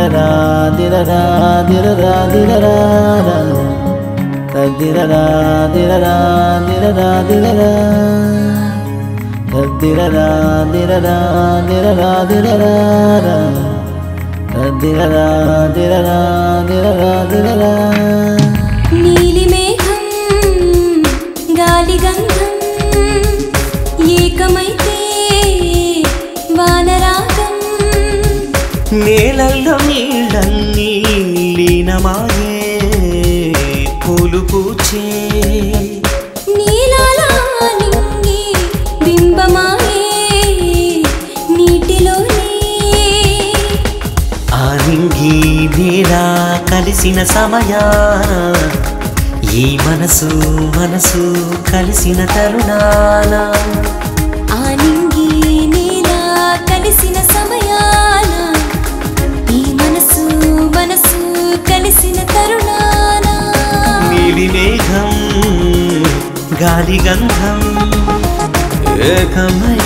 తద్దిరరా దిరరా దిరరా దిరరా తద్దిరరా దిరరా దిరరా దిరరా తద్దిరరా దిరరా దిరరా దిరరా తద్దిరరా దిరరా దిరరా దిరరా నీలి మేఘం గాలి గంధం ఏకమైతే వానరాగం నేలల్లో నీళ్ళన్నీ లీనమాయే పూలు పూచే నీలాల నింగి బింబమాయే నీటిలోనే ఆ నింగి నేల కలిసిన సమయాన ఈ మనసు మనసు కలిసిన తరుణాన ఆ నింగి నీల కలిసిన సమయాన ఈ మనసు మనసు కలిసిన తరుణాన నీలి మేఘం గాలి గంధం ఏకమై